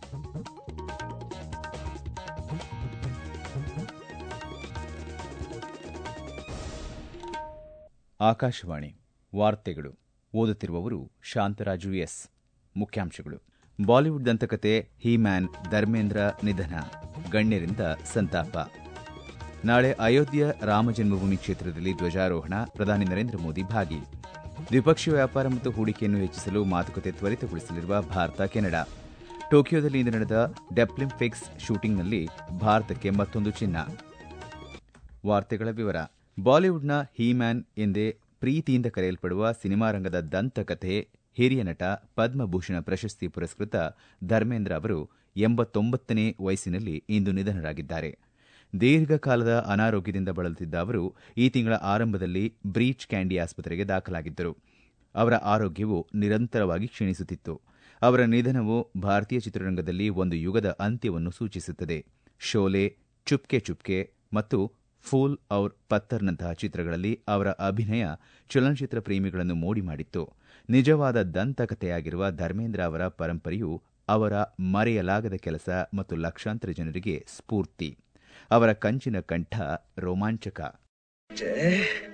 ಆಕಾಶವಾಣಿ ವಾರ್ತೆಗಳು ಓದುತ್ತಿರುವವರು ಶಾಂತರಾಜು ಎಸ್ ಮುಖ್ಯಾಂಶಗಳು ಬಾಲಿವುಡ್ ದಂತಕತೆ ಹಿ ಮ್ಯಾನ್ ಧರ್ಮೇಂದ್ರ ನಿಧನ ಗಣ್ಯರಿಂದ ಸಂತಾಪ ನಾಳೆ ಅಯೋಧ್ಯೆಯ ರಾಮಜನ್ಮಭೂಮಿ ಕ್ಷೇತ್ರದಲ್ಲಿ ಧ್ವಜಾರೋಹಣ ಪ್ರಧಾನಿ ನರೇಂದ್ರ ಮೋದಿ ಭಾಗಿ ದ್ವಿಪಕ್ಷೀಯ ವ್ಯಾಪಾರ ಮತ್ತು ಹೂಡಿಕೆಯನ್ನು ಹೆಚ್ಚಿಸಲು ಮಾತುಕತೆ ತ್ವರಿತಗೊಳಿಸಲಿರುವ ಭಾರತ ಕೆನಡಾ ಟೋಕಿಯೋದಲ್ಲಿ ಇಂದು ನಡೆದ ಡೆಪ್ಲಿಂಪಿಕ್ಸ್ ಶೂಟಿಂಗ್ನಲ್ಲಿ ಭಾರತಕ್ಕೆ ಮತ್ತೊಂದು ಚಿನ್ನ ವಾರ್ತೆಗಳ ವಿವರ ಬಾಲಿವುಡ್ನ ಹಿ ಮ್ಯಾನ್ ಎಂದೇ ಪ್ರೀತಿಯಿಂದ ಕರೆಯಲ್ಪಡುವ ಸಿನಿಮಾ ರಂಗದ ದಂತಕಥೆ ಹಿರಿಯ ನಟ ಪದ್ಮಭೂಷಣ ಪ್ರಶಸ್ತಿ ಪುರಸ್ಕೃತ ಧರ್ಮೇಂದ್ರ ಅವರು ಎಂಬತ್ತೊಂಬತ್ತನೇ ವಯಸ್ಸಿನಲ್ಲಿ ಇಂದು ನಿಧನರಾಗಿದ್ದಾರೆ ದೀರ್ಘಕಾಲದ ಅನಾರೋಗ್ಯದಿಂದ ಬಳಲುತ್ತಿದ್ದ ಅವರು ಈ ತಿಂಗಳ ಆರಂಭದಲ್ಲಿ ಬ್ರೀಚ್ ಕ್ಯಾಂಡಿ ಆಸ್ಪತ್ರೆಗೆ ದಾಖಲಾಗಿದ್ದರು ಅವರ ಆರೋಗ್ಯವು ನಿರಂತರವಾಗಿ ಕ್ಷೀಣಿಸುತ್ತಿತ್ತು ಅವರ ನಿಧನವು ಭಾರತೀಯ ಚಿತ್ರರಂಗದಲ್ಲಿ ಒಂದು ಯುಗದ ಅಂತ್ಯವನ್ನು ಸೂಚಿಸುತ್ತದೆ ಶೋಲೆ ಚುಪ್ಕೆ ಚುಪ್ಕೆ ಮತ್ತು ಫೂಲ್ ಔರ್ ಪತ್ತರ್ನಂತಹ ಚಿತ್ರಗಳಲ್ಲಿ ಅವರ ಅಭಿನಯ ಚಲನಚಿತ್ರ ಪ್ರೇಮಿಗಳನ್ನು ಮೋಡಿ ಮಾಡಿತ್ತು ನಿಜವಾದ ದಂತಕಥೆಯಾಗಿರುವ ಧರ್ಮೇಂದ್ರ ಅವರ ಪರಂಪರೆಯು ಅವರ ಮರೆಯಲಾಗದ ಕೆಲಸ ಮತ್ತು ಲಕ್ಷಾಂತರ ಜನರಿಗೆ ಸ್ಫೂರ್ತಿ ಅವರ ಕಂಚಿನ ಕಂಠ ರೋಮಾಂಚಕ जय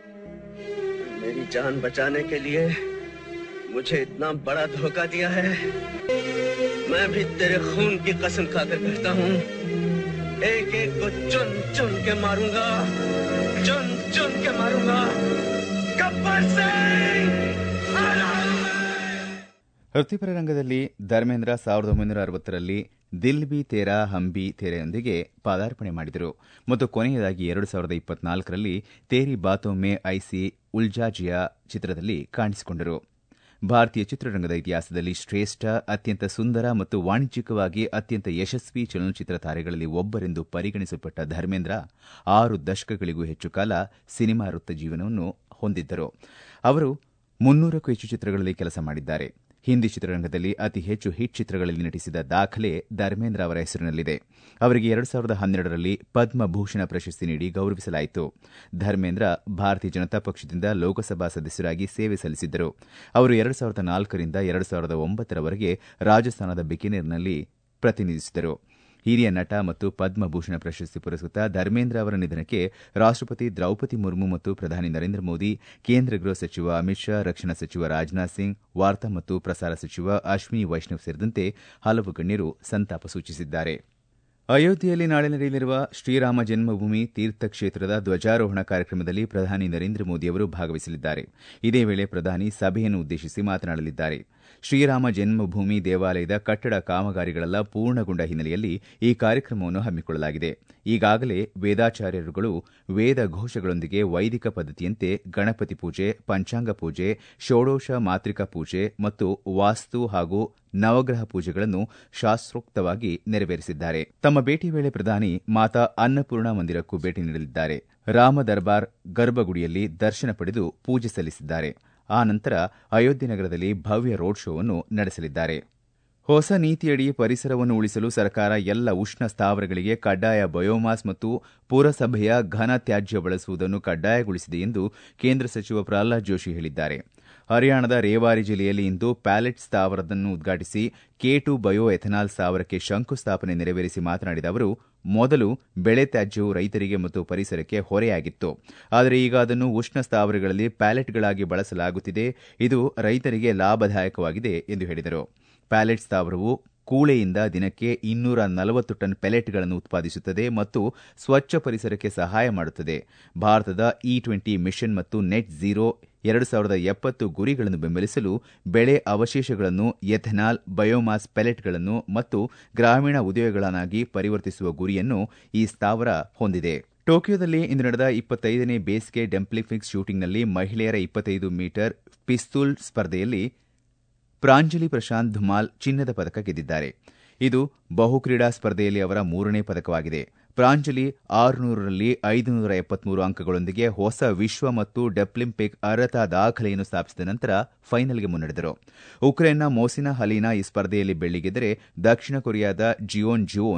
मेरी जान बचाने के लिए मुझे इतना बड़ा धोखा दिया है मैं भी तेरे खून की कसम खाकर कहता हूँ एक एक को चुन चुन के मारूंगा चुन चुन के मारूंगा गब्बर सिंह ವೃತ್ತಿಪರ ರಂಗದಲ್ಲಿ ಧರ್ಮೇಂದ್ರ ಸಾವಿರದ ಒಂಬೈನೂರ ಅರವತ್ತರಲ್ಲಿ ದಿಲ್ ಬಿ ತೇರಾ ಹಮ್ ಬಿ ತೇರೆಯೊಂದಿಗೆ ಪದಾರ್ಪಣೆ ಮಾಡಿದರು ಮತ್ತು ಕೊನೆಯದಾಗಿ ಎರಡು ಸಾವಿರದ ಇಪ್ಪತ್ನಾಲ್ಕರಲ್ಲಿ ತೇರಿ ಬಾತೊಮ್ಮೆ ಐಸಿ ಉಲ್ಜಾಜಿಯಾ ಚಿತ್ರದಲ್ಲಿ ಕಾಣಿಸಿಕೊಂಡರು ಭಾರತೀಯ ಚಿತ್ರರಂಗದ ಇತಿಹಾಸದಲ್ಲಿ ಶ್ರೇಷ್ಠ ಅತ್ಯಂತ ಸುಂದರ ಮತ್ತು ವಾಣಿಜ್ಯಿಕವಾಗಿ ಅತ್ಯಂತ ಯಶಸ್ವಿ ಚಲನಚಿತ್ರ ತಾರೆಗಳಲ್ಲಿ ಒಬ್ಬರೆಂದು ಪರಿಗಣಿಸಲ್ಪಟ್ಟ ಧರ್ಮೇಂದ್ರ ಆರು ದಶಕಗಳಿಗೂ ಹೆಚ್ಚು ಕಾಲ ಸಿನಿಮಾ ವೃತ್ತ ಜೀವನವನ್ನು ಹೊಂದಿದ್ದರು ಅವರು ಮುನ್ನೂರಕ್ಕೂ ಹೆಚ್ಚು ಚಿತ್ರಗಳಲ್ಲಿ ಕೆಲಸ ಮಾಡಿದ್ದಾರೆ ಹಿಂದಿ ಚಿತ್ರರಂಗದಲ್ಲಿ ಅತಿ ಹೆಚ್ಚು ಹಿಟ್ ಚಿತ್ರಗಳಲ್ಲಿ ನಟಿಸಿದ ದಾಖಲೆ ಧರ್ಮೇಂದ್ರ ಅವರ ಹೆಸರಿನಲ್ಲಿದೆ ಅವರಿಗೆ ಎರಡು ಸಾವಿರದ ಹನ್ನೆರಡರಲ್ಲಿ ಪದ್ಮಭೂಷಣ ಪ್ರಶಸ್ತಿ ನೀಡಿ ಗೌರವಿಸಲಾಯಿತು ಧರ್ಮೇಂದ್ರ ಭಾರತೀಯ ಜನತಾ ಪಕ್ಷದಿಂದ ಲೋಕಸಭಾ ಸದಸ್ಯರಾಗಿ ಸೇವೆ ಸಲ್ಲಿಸಿದ್ದರು ಅವರು ಎರಡು ಸಾವಿರದ ನಾಲ್ಕರಿಂದ ಎರಡು ಸಾವಿರದ ಒಂಬತ್ತರವರೆಗೆ ರಾಜಸ್ಥಾನದ ಬಿಕನೇರ್ನಲ್ಲಿ ಪ್ರತಿನಿಧಿಸಿದರು ಹಿರಿಯ ನಟ ಮತ್ತು ಪದ್ಮಭೂಷಣ ಪ್ರಶಸ್ತಿ ಪುರಸ್ಕೃತ ಧರ್ಮೇಂದ್ರ ಅವರ ನಿಧನಕ್ಕೆ ರಾಷ್ಟಪತಿ ದ್ರೌಪದಿ ಮುರ್ಮು ಮತ್ತು ಪ್ರಧಾನಿ ನರೇಂದ್ರ ಮೋದಿ ಕೇಂದ್ರ ಗೃಹ ಸಚಿವ ಅಮಿತ್ ಶಾ ರಕ್ಷಣಾ ಸಚಿವ ರಾಜನಾಥ್ ಸಿಂಗ್ ವಾರ್ತಾ ಮತ್ತು ಪ್ರಸಾರ ಸಚಿವ ಅಶ್ವಿನಿ ವೈಷ್ಣವ್ ಸೇರಿದಂತೆ ಹಲವು ಗಣ್ಯರು ಸಂತಾಪ ಸೂಚಿಸಿದ್ದಾರೆ ಅಯೋಧ್ಯೆಯಲ್ಲಿ ನಾಳೆ ನಡೆಯಲಿರುವ ಶ್ರೀರಾಮ ಜನ್ಮಭೂಮಿ ತೀರ್ಥಕ್ಷೇತ್ರದ ಧ್ವಜಾರೋಹಣ ಕಾರ್ಯಕ್ರಮದಲ್ಲಿ ಪ್ರಧಾನಿ ನರೇಂದ್ರ ಮೋದಿ ಅವರು ಭಾಗವಹಿಸಲಿದ್ದಾರೆ ಇದೇ ವೇಳೆ ಪ್ರಧಾನಿ ಸಭೆಯನ್ನು ಉದ್ದೇಶಿಸಿ ಮಾತನಾಡಲಿದ್ದಾರೆ ಶ್ರೀರಾಮ ಜನ್ಮಭೂಮಿ ದೇವಾಲಯದ ಕಟ್ಟಡ ಕಾಮಗಾರಿಗಳೆಲ್ಲ ಪೂರ್ಣಗೊಂಡ ಹಿನ್ನೆಲೆಯಲ್ಲಿ ಈ ಕಾರ್ಯಕ್ರಮವನ್ನು ಹಮ್ಮಿಕೊಳ್ಳಲಾಗಿದೆ ಈಗಾಗಲೇ ವೇದಾಚಾರ್ಯರುಗಳು ವೇದ ಘೋಷಗಳೊಂದಿಗೆ ವೈದಿಕ ಪದ್ದತಿಯಂತೆ ಗಣಪತಿ ಪೂಜೆ ಪಂಚಾಂಗ ಪೂಜೆ ಷೋಡೋಷ ಮಾತ್ರಿಕಾ ಪೂಜೆ ಮತ್ತು ವಾಸ್ತು ಹಾಗೂ ನವಗ್ರಹ ಪೂಜೆಗಳನ್ನು ಶಾಸ್ತ್ರೋಕ್ತವಾಗಿ ನೆರವೇರಿಸಿದ್ದಾರೆ ತಮ್ಮ ಭೇಟಿ ವೇಳೆ ಪ್ರಧಾನಿ ಮಾತಾ ಅನ್ನಪೂರ್ಣ ಮಂದಿರಕ್ಕೂ ಭೇಟಿ ನೀಡಲಿದ್ದಾರೆ ರಾಮ ದರ್ಬಾರ್ ಗರ್ಭಗುಡಿಯಲ್ಲಿ ದರ್ಶನ ಪಡೆದು ಪೂಜೆ ಸಲ್ಲಿಸಿದ್ದಾರೆ ಆ ನಂತರ ಅಯೋಧ್ಯೆ ನಗರದಲ್ಲಿ ಭವ್ಯ ರೋಡ್ ಶೋವನ್ನು ನಡೆಸಲಿದ್ದಾರೆ ಹೊಸ ನೀತಿಯಡಿ ಪರಿಸರವನ್ನು ಉಳಿಸಲು ಸರ್ಕಾರ ಎಲ್ಲ ಉಷ್ಣ ಸ್ಥಾವರಗಳಿಗೆ ಕಡ್ಡಾಯ ಬಯೋಮಾಸ್ ಮತ್ತು ಪುರಸಭೆಯ ಘನ ತ್ಯಾಜ್ಯ ಬಳಸುವುದನ್ನು ಕಡ್ಡಾಯಗೊಳಿಸಿದೆ ಎಂದು ಕೇಂದ್ರ ಸಚಿವ ಪ್ರಹ್ಲಾದ್ ಜೋಶಿ ಹೇಳಿದ್ದಾರೆ ಹರಿಯಾಣದ ರೇವಾರಿ ಜಿಲ್ಲೆಯಲ್ಲಿ ಇಂದು ಪ್ಯಾಲೆಟ್ ಸ್ಥಾವರವನ್ನು ಉದ್ಘಾಟಿಸಿ ಕೆ ಟು ಬಯೋ ಎಥೆನಾಲ್ ಸ್ಥಾವರಕ್ಕೆ ಶಂಕುಸ್ಥಾಪನೆ ನೆರವೇರಿಸಿ ಮಾತನಾಡಿದ ಅವರು ಮೊದಲು ಬೆಳೆ ತ್ಯಾಜ್ಯವು ರೈತರಿಗೆ ಮತ್ತು ಪರಿಸರಕ್ಕೆ ಹೊರೆಯಾಗಿತ್ತು ಆದರೆ ಈಗ ಅದನ್ನು ಉಷ್ಣ ಸ್ಥಾವರಗಳಲ್ಲಿ ಪ್ಯಾಲೆಟ್ಗಳಾಗಿ ಬಳಸಲಾಗುತ್ತಿದೆ ಇದು ರೈತರಿಗೆ ಲಾಭದಾಯಕವಾಗಿದೆ ಎಂದು ಹೇಳಿದರು ಪ್ಯಾಲೆಟ್ ಸ್ಥಾವರವು ಕೂಳೆಯಿಂದ ದಿನಕ್ಕೆ ಇನ್ನೂರ ನಲವತ್ತು ಟನ್ ಪೆಲೆಟ್ಗಳನ್ನು ಉತ್ಪಾದಿಸುತ್ತದೆ ಮತ್ತು ಸ್ವಚ್ಛ ಪರಿಸರಕ್ಕೆ ಸಹಾಯ ಮಾಡುತ್ತದೆ ಭಾರತದ ಇ ಟ್ವೆಂಟಿ ಮಿಷನ್ ಮತ್ತು ನೆಟ್ ಝೀರೋ ಎರಡು ಸಾವಿರದ ಎಪ್ಪತ್ತು ಗುರಿಗಳನ್ನು ಬೆಂಬಲಿಸಲು ಬೆಳೆ ಅವಶೇಷಗಳನ್ನು ಎಥೆನಾಲ್ ಬಯೋಮಾಸ್ ಪೆಲೆಟ್ಗಳನ್ನು ಮತ್ತು ಗ್ರಾಮೀಣ ಉದ್ಯೋಗಗಳನ್ನಾಗಿ ಪರಿವರ್ತಿಸುವ ಗುರಿಯನ್ನು ಈ ಸ್ಥಾವರ ಹೊಂದಿದೆ ಟೋಕಿಯೋದಲ್ಲಿ ಇಂದು ನಡೆದ ಇಪ್ಪತ್ತೈದನೇ ಬೇಸಿಗೆ ಡೆಂಪ್ಲಿಫಿಕ್ಸ್ ಶೂಟಿಂಗ್ನಲ್ಲಿ ಮಹಿಳೆಯರ ಇಪ್ಪತ್ತೈದು ಮೀಟರ್ ಪಿಸ್ತೂಲ್ ಸ್ಪರ್ಧೆಯಲ್ಲಿ ಪ್ರಾಂಜಲಿ ಪ್ರಶಾಂತ್ ಧುಮಾಲ್ ಚಿನ್ನದ ಪದಕ ಗೆದ್ದಿದ್ದಾರೆ ಇದು ಬಹುಕ್ರೀಡಾ ಸ್ಪರ್ಧೆಯಲ್ಲಿ ಅವರ ಮೂರನೇ ಪದಕವಾಗಿದೆ ಪ್ರಾಂಜಲಿ ಆರುನೂರರಲ್ಲಿ ಐದುನೂರ ಎಪ್ಪತ್ಮೂರು ಅಂಕಗಳೊಂದಿಗೆ ಹೊಸ ವಿಶ್ವ ಮತ್ತು ಡೆಪ್ಲಿಂಪಿಕ್ ಅರ್ಹತಾ ದಾಖಲೆಯನ್ನು ಸ್ಥಾಪಿಸಿದ ನಂತರ ಫೈನಲ್ಗೆ ಮುನ್ನಡೆದರು ಉಕ್ರೇನ್ನ ಮೋಸಿನಾ ಹಲೀನಾ ಈ ಸ್ಪರ್ಧೆಯಲ್ಲಿ ಬೆಳ್ಳಿ ಗೆದ್ದರೆ ದಕ್ಷಿಣ ಕೊರಿಯಾದ ಜಿಯೋನ್ ಜಿಯೋನ್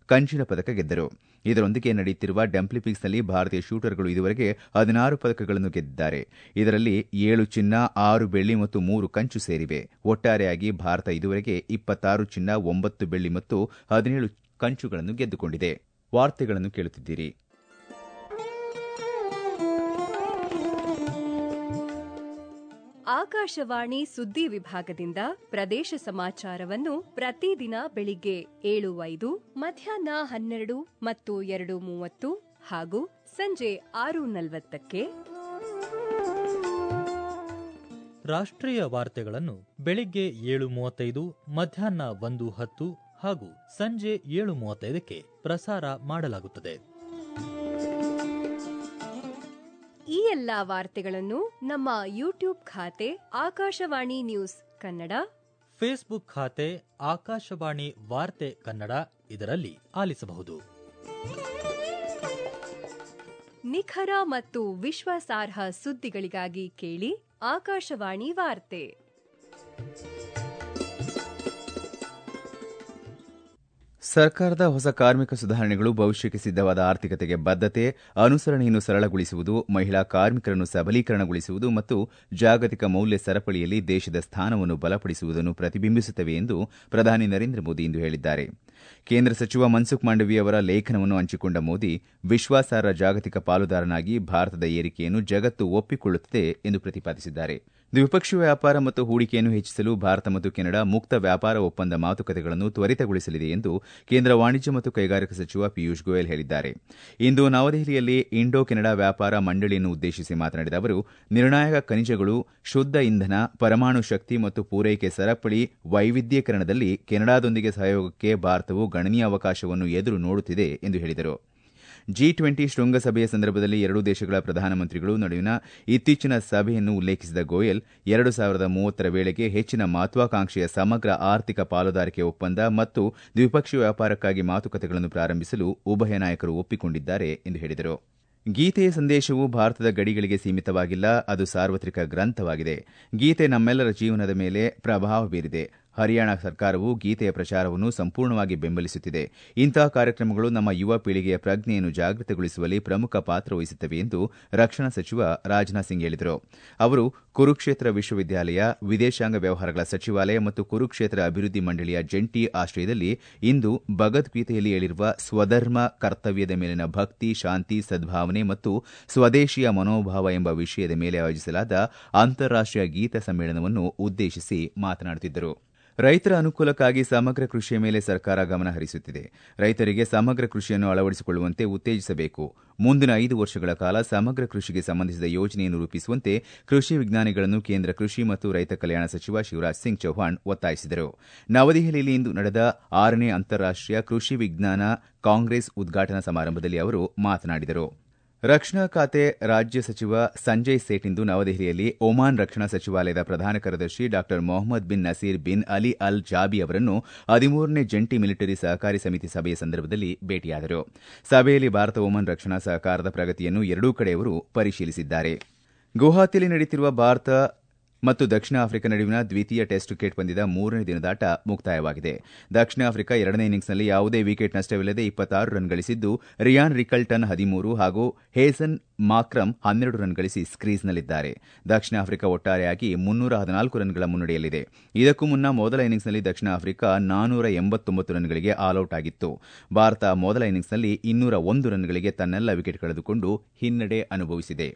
ಕಂಚಿನ ಪದಕ ಗೆದ್ದರು ಇದರೊಂದಿಗೆ ನಡೆಯುತ್ತಿರುವ ಡಂಪ್ಲಿಪಿಕ್ಸ್ನಲ್ಲಿ ಭಾರತೀಯ ಶೂಟರ್ಗಳು ಇದುವರೆಗೆ ಹದಿನಾರು ಪದಕಗಳನ್ನು ಗೆದ್ದಿದ್ದಾರೆ ಇದರಲ್ಲಿ ಏಳು ಚಿನ್ನ ಆರು ಬೆಳ್ಳಿ ಮತ್ತು ಮೂರು ಕಂಚು ಸೇರಿವೆ ಒಟ್ಟಾರೆಯಾಗಿ ಭಾರತ ಇದುವರೆಗೆ ಇಪ್ಪತ್ತಾರು ಚಿನ್ನ ಒಂಬತ್ತು ಬೆಳ್ಳಿ ಮತ್ತು ಹದಿನೇಳು ಕಂಚುಗಳನ್ನು ಗೆದ್ದುಕೊಂಡಿದೆ ವಾರ್ತೆಗಳನ್ನು ಕೇಳುತ್ತಿದ್ದೀರಿ ಆಕಾಶವಾಣಿ ಸುದ್ದಿ ವಿಭಾಗದಿಂದ ಪ್ರದೇಶ ಸಮಾಚಾರವನ್ನು ಪ್ರತಿದಿನ ಬೆಳಿಗ್ಗೆ ಏಳು ಐದು ಮಧ್ಯಾಹ್ನ ಹನ್ನೆರಡು ಮತ್ತು ಎರಡು ಮೂವತ್ತು ಹಾಗೂ ಸಂಜೆ ಆರು ನಲವತ್ತಕ್ಕೆ ರಾಷ್ಟ್ರೀಯ ವಾರ್ತೆಗಳನ್ನು ಬೆಳಿಗ್ಗೆ ಏಳು ಮೂವತ್ತೈದು ಮಧ್ಯಾಹ್ನ ಒಂದು ಹತ್ತು ಹಾಗೂ ಸಂಜೆ ಏಳು ಮೂವತ್ತೈದಕ್ಕೆ ಪ್ರಸಾರ ಮಾಡಲಾಗುತ್ತದೆ ಈ ಎಲ್ಲಾ ವಾರ್ತೆಗಳನ್ನು ನಮ್ಮ ಯೂಟ್ಯೂಬ್ ಖಾತೆ ಆಕಾಶವಾಣಿ ನ್ಯೂಸ್ ಕನ್ನಡ ಫೇಸ್ಬುಕ್ ಖಾತೆ ಆಕಾಶವಾಣಿ ವಾರ್ತೆ ಕನ್ನಡ ಇದರಲ್ಲಿ ಆಲಿಸಬಹುದು ನಿಖರ ಮತ್ತು ವಿಶ್ವಾಸಾರ್ಹ ಸುದ್ದಿಗಳಿಗಾಗಿ ಕೇಳಿ ಆಕಾಶವಾಣಿ ವಾರ್ತೆ ಸರ್ಕಾರದ ಹೊಸ ಕಾರ್ಮಿಕ ಸುಧಾರಣೆಗಳು ಭವಿಷ್ಯಕ್ಕೆ ಸಿದ್ದವಾದ ಆರ್ಥಿಕತೆಗೆ ಬದ್ಧತೆ ಅನುಸರಣೆಯನ್ನು ಸರಳಗೊಳಿಸುವುದು ಮಹಿಳಾ ಕಾರ್ಮಿಕರನ್ನು ಸಬಲೀಕರಣಗೊಳಿಸುವುದು ಮತ್ತು ಜಾಗತಿಕ ಮೌಲ್ಯ ಸರಪಳಿಯಲ್ಲಿ ದೇಶದ ಸ್ಥಾನವನ್ನು ಬಲಪಡಿಸುವುದನ್ನು ಪ್ರತಿಬಿಂಬಿಸುತ್ತವೆ ಎಂದು ಪ್ರಧಾನಿ ನರೇಂದ್ರ ಮೋದಿ ಇಂದು ಹೇಳಿದ್ದಾರೆ ಕೇಂದ್ರ ಸಚಿವ ಮನ್ಸುಖ್ ಮಾಂಡವೀಯ ಅವರ ಲೇಖನವನ್ನು ಹಂಚಿಕೊಂಡ ಮೋದಿ ವಿಶ್ವಾಸಾರ್ಹ ಜಾಗತಿಕ ಪಾಲುದಾರನಾಗಿ ಭಾರತದ ಏರಿಕೆಯನ್ನು ಜಗತ್ತು ಒಪ್ಪಿಕೊಳ್ಳುತ್ತದೆ ಎಂದು ಪ್ರತಿಪಾದಿಸಿದ್ದಾರೆ ದ್ವಿಪಕ್ಷೀಯ ವ್ಯಾಪಾರ ಮತ್ತು ಹೂಡಿಕೆಯನ್ನು ಹೆಚ್ಚಿಸಲು ಭಾರತ ಮತ್ತು ಕೆನಡಾ ಮುಕ್ತ ವ್ಯಾಪಾರ ಒಪ್ಪಂದ ಮಾತುಕತೆಗಳನ್ನು ತ್ವರಿತಗೊಳಿಸಲಿದೆ ಎಂದು ಕೇಂದ್ರ ವಾಣಿಜ್ಯ ಮತ್ತು ಕೈಗಾರಿಕಾ ಸಚಿವ ಪಿಯೂಷ್ ಗೋಯಲ್ ಹೇಳಿದ್ದಾರೆ ಇಂದು ನವದೆಹಲಿಯಲ್ಲಿ ಇಂಡೋ ಕೆನಡಾ ವ್ಯಾಪಾರ ಮಂಡಳಿಯನ್ನು ಉದ್ದೇಶಿಸಿ ಮಾತನಾಡಿದ ಅವರು ನಿರ್ಣಾಯಕ ಖನಿಜಗಳು ಶುದ್ದ ಇಂಧನ ಪರಮಾಣು ಶಕ್ತಿ ಮತ್ತು ಪೂರೈಕೆ ಸರಪಳಿ ವೈವಿಧ್ಯೀಕರಣದಲ್ಲಿ ಕೆನಡಾದೊಂದಿಗೆ ಸಹಯೋಗಕ್ಕೆ ಭಾರತವು ಗಣನೀಯ ಅವಕಾಶವನ್ನು ಎದುರು ನೋಡುತ್ತಿದೆ ಎಂದು ಹೇಳಿದರು ಜಿ ಟ್ವೆಂಟಿ ಶೃಂಗಸಭೆಯ ಸಂದರ್ಭದಲ್ಲಿ ಎರಡೂ ದೇಶಗಳ ಪ್ರಧಾನಮಂತ್ರಿಗಳು ನಡುವಿನ ಇತ್ತೀಚಿನ ಸಭೆಯನ್ನು ಉಲ್ಲೇಖಿಸಿದ ಗೋಯಲ್ ಎರಡು ಸಾವಿರದ ಮೂವತ್ತರ ವೇಳೆಗೆ ಹೆಚ್ಚಿನ ಮಹತ್ವಾಕಾಂಕ್ಷೆಯ ಸಮಗ್ರ ಆರ್ಥಿಕ ಪಾಲುದಾರಿಕೆ ಒಪ್ಪಂದ ಮತ್ತು ದ್ವಿಪಕ್ಷೀಯ ವ್ಯಾಪಾರಕ್ಕಾಗಿ ಮಾತುಕತೆಗಳನ್ನು ಪ್ರಾರಂಭಿಸಲು ಉಭಯ ನಾಯಕರು ಒಪ್ಪಿಕೊಂಡಿದ್ದಾರೆ ಎಂದು ಹೇಳಿದರು ಗೀತೆಯ ಸಂದೇಶವು ಭಾರತದ ಗಡಿಗಳಿಗೆ ಸೀಮಿತವಾಗಿಲ್ಲ ಅದು ಸಾರ್ವತ್ರಿಕ ಗ್ರಂಥವಾಗಿದೆ ಗೀತೆ ನಮ್ಮೆಲ್ಲರ ಜೀವನದ ಮೇಲೆ ಪ್ರಭಾವ ಬೀರಿದೆ ಹರಿಯಾಣ ಸರ್ಕಾರವು ಗೀತೆಯ ಪ್ರಚಾರವನ್ನು ಸಂಪೂರ್ಣವಾಗಿ ಬೆಂಬಲಿಸುತ್ತಿದೆ ಇಂತಹ ಕಾರ್ಯಕ್ರಮಗಳು ನಮ್ಮ ಯುವ ಪೀಳಿಗೆಯ ಪ್ರಜ್ಞೆಯನ್ನು ಜಾಗೃತಗೊಳಿಸುವಲ್ಲಿ ಪ್ರಮುಖ ಪಾತ್ರ ವಹಿಸುತ್ತವೆ ಎಂದು ರಕ್ಷಣಾ ಸಚಿವ ರಾಜನಾಥ್ ಸಿಂಗ್ ಹೇಳಿದರು ಅವರು ಕುರುಕ್ಷೇತ್ರ ವಿಶ್ವವಿದ್ಯಾಲಯ ವಿದೇಶಾಂಗ ವ್ಯವಹಾರಗಳ ಸಚಿವಾಲಯ ಮತ್ತು ಕುರುಕ್ಷೇತ್ರ ಅಭಿವೃದ್ಧಿ ಮಂಡಳಿಯ ಜಂಟಿ ಆಶ್ರಯದಲ್ಲಿ ಇಂದು ಭಗವದ್ಗೀತೆಯಲ್ಲಿ ಹೇಳಿರುವ ಸ್ವಧರ್ಮ ಕರ್ತವ್ಯದ ಮೇಲಿನ ಭಕ್ತಿ ಶಾಂತಿ ಸದ್ಭಾವನೆ ಮತ್ತು ಸ್ವದೇಶಿಯ ಮನೋಭಾವ ಎಂಬ ವಿಷಯದ ಮೇಲೆ ಆಯೋಜಿಸಲಾದ ಅಂತಾರಾಷ್ಟೀಯ ಗೀತ ಸಮ್ಮೇಳನವನ್ನು ಉದ್ದೇಶಿಸಿ ಮಾತನಾಡುತ್ತಿದ್ದರು ರೈತರ ಅನುಕೂಲಕ್ಕಾಗಿ ಸಮಗ್ರ ಕೃಷಿಯ ಮೇಲೆ ಸರ್ಕಾರ ಗಮನ ಹರಿಸುತ್ತಿದೆ ರೈತರಿಗೆ ಸಮಗ್ರ ಕೃಷಿಯನ್ನು ಅಳವಡಿಸಿಕೊಳ್ಳುವಂತೆ ಉತ್ತೇಜಿಸಬೇಕು ಮುಂದಿನ ಐದು ವರ್ಷಗಳ ಕಾಲ ಸಮಗ್ರ ಕೃಷಿಗೆ ಸಂಬಂಧಿಸಿದ ಯೋಜನೆಯನ್ನು ರೂಪಿಸುವಂತೆ ಕೃಷಿ ವಿಜ್ಞಾನಿಗಳನ್ನು ಕೇಂದ್ರ ಕೃಷಿ ಮತ್ತು ರೈತ ಕಲ್ಯಾಣ ಸಚಿವ ಶಿವರಾಜ್ ಸಿಂಗ್ ಚೌಹಾಣ್ ಒತ್ತಾಯಿಸಿದರು ನವದೆಹಲಿಯಲ್ಲಿ ಇಂದು ನಡೆದ ಆರನೇ ಅಂತಾರಾಷ್ಟೀಯ ಕೃಷಿ ವಿಜ್ಞಾನ ಕಾಂಗ್ರೆಸ್ ಉದ್ಘಾಟನಾ ಸಮಾರಂಭದಲ್ಲಿ ಅವರು ಮಾತನಾಡಿದರು ರಕ್ಷಣಾ ಖಾತೆ ರಾಜ್ಯ ಸಚಿವ ಸಂಜಯ್ ಸೇಠ್ ಇಂದು ನವದೆಹಲಿಯಲ್ಲಿ ಒಮಾನ್ ರಕ್ಷಣಾ ಸಚಿವಾಲಯದ ಪ್ರಧಾನ ಕಾರ್ಯದರ್ಶಿ ಡಾ Mohammed bin Nasser bin Ali Al Jabi ಅವರನ್ನು ಹದಿಮೂರನೇ ಜಂಟಿ ಮಿಲಿಟರಿ ಸಹಕಾರಿ ಸಮಿತಿ ಸಭೆಯ ಸಂದರ್ಭದಲ್ಲಿ ಭೇಟಿಯಾದರು ಸಭೆಯಲ್ಲಿ ಭಾರತ ಒಮಾನ್ ರಕ್ಷಣಾ ಸಹಕಾರದ ಪ್ರಗತಿಯನ್ನು ಎರಡೂ ಕಡೆಯವರು ಪರಿಶೀಲಿಸಿದ್ದಾರೆ ಗುವಾಹತಿಯಲ್ಲಿ ನಡೆಯುತ್ತಿರುವ ಭಾರತ ಮತ್ತು ದಕ್ಷಿಣ ಆಫ್ರಿಕಾ ನಡುವಿನ ದ್ವಿತೀಯ ಟೆಸ್ಟ್ ಕ್ರಿಕೆಟ್ ಪಂದ್ಯದ ಮೂರನೇ ದಿನದಾಟ ಮುಕ್ತಾಯವಾಗಿದೆ ದಕ್ಷಿಣ ಆಫ್ರಿಕಾ ಎರಡನೇ ಇನ್ನಿಂಗ್ಸ್ನಲ್ಲಿ ಯಾವುದೇ ವಿಕೆಟ್ ನಷ್ಟವಿಲ್ಲದೆ ಇಪ್ಪತ್ತಾರು ರನ್ ಗಳಿಸಿದ್ದು ರಿಯಾನ್ ರಿಕಲ್ಟನ್ ಹದಿಮೂರು ಹಾಗೂ ಹೇಸನ್ ಮಾಕ್ರಮ್ ಹನ್ನೆರಡು ರನ್ ಗಳಿಸಿ ಸ್ಕ್ರೀಸ್ನಲ್ಲಿದ್ದಾರೆ ದಕ್ಷಿಣ ಆಫ್ರಿಕಾ ಒಟ್ಟಾರೆಯಾಗಿ ಮುನ್ನೂರ ಹದಿನಾಲ್ಕು ರನ್ಗಳ ಮುನ್ನಡೆಯಲ್ಲಿದೆ ಇದಕ್ಕೂ ಮುನ್ನ ಮೊದಲ ಇನ್ನಿಂಗ್ಸ್ನಲ್ಲಿ ದಕ್ಷಿಣ ಆಫ್ರಿಕಾ ನಾನೂರ ಎಂಬತ್ತೊಂಬತ್ತು ರನ್ಗಳಿಗೆ ಆಲ್ಔಟ್ ಆಗಿತ್ತು ಭಾರತ ಮೊದಲ ಇನ್ನಿಂಗ್ಸ್ನಲ್ಲಿ ಇನ್ನೂರ ಒಂದು ರನ್ಗಳಿಗೆ ತನ್ನೆಲ್ಲ ವಿಕೆಟ್ ಕಳೆದುಕೊಂಡು ಹಿನ್ನಡೆ ಅನುಭವಿಸಿದೆ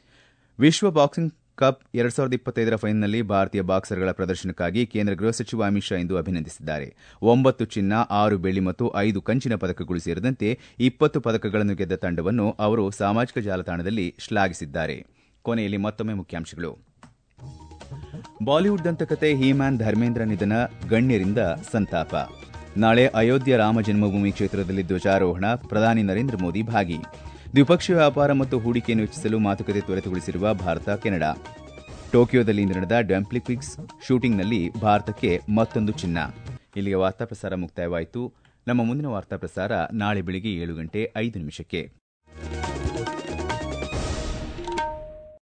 ವಿಶ್ವ ಬಾಕ್ಸಿಂಗ್ ಕಪ್ ಎರಡ್ ಸಾವಿರದ ಇಪ್ಪತ್ತೈದರ ಫೈನಲ್ನಲ್ಲಿ ಭಾರತೀಯ ಬಾಕ್ಸರ್ಗಳ ಪ್ರದರ್ಶನಕ್ಕಾಗಿ ಕೇಂದ್ರ ಗೃಹ ಸಚಿವ ಅಮಿತ್ ಶಾ ಇಂದು ಅಭಿನಂದಿಸಿದ್ದಾರೆ ಒಂಬತ್ತು ಚಿನ್ನ ಆರು ಬೆಳ್ಳಿ ಮತ್ತು ಐದು ಕಂಚಿನ ಪದಕಗಳು ಸೇರಿದಂತೆ ಇಪ್ಪತ್ತು ಪದಕಗಳನ್ನು ಗೆದ್ದ ತಂಡವನ್ನು ಅವರು ಸಾಮಾಜಿಕ ಜಾಲತಾಣದಲ್ಲಿ ಶ್ಲಾಘಿಸಿದ್ದಾರೆ ಕೊನೆಯಲ್ಲಿ ಮತ್ತೊಮ್ಮೆ ಮುಖ್ಯಾಂಶಗಳು ಬಾಲಿವುಡ್ ದಂತಕತೆ ಹೀಮ್ಯಾನ್ ಧರ್ಮೇಂದ್ರ ನಿಧನ ಗಣ್ಯರಿಂದ ಸಂತಾಪ ನಾಳೆ ಅಯೋಧ್ಯ ರಾಮ ಜನ್ಮಭೂಮಿ ಕ್ಷೇತ್ರದಲ್ಲಿ ಧ್ವಜಾರೋಹಣ ಪ್ರಧಾನಿ ನರೇಂದ್ರ ಮೋದಿ ಭಾಗಿ ದ್ವಿಪಕ್ಷೀಯ ವ್ಯಾಪಾರ ಮತ್ತು ಹೂಡಿಕೆಯನ್ನು ಹೆಚ್ಚಿಸಲು ಮಾತುಕತೆ ತ್ವರಿತಗೊಳಿಸಿರುವ ಭಾರತ ಕೆನಡಾ ಟೋಕಿಯೋದಲ್ಲಿ ಇಂದು ನಡೆದ ಡಂಪ್ಲಿಕ್ವಿಕ್ಸ್ ಶೂಟಿಂಗ್ನಲ್ಲಿ ಭಾರತಕ್ಕೆ ಮತ್ತೊಂದು ಚಿನ್ನ ಇಲ್ಲಿಗೆ ವಾರ್ತಾ ಪ್ರಸಾರ ಮುಕ್ತಾಯವಾಯಿತು ನಮ್ಮ ಮುಂದಿನ ವಾರ್ತಾ ಪ್ರಸಾರ ನಾಳೆ ಬೆಳಿಗ್ಗೆ ಏಳು ಗಂಟೆ ಐದು ನಿಮಿಷಕ್ಕೆ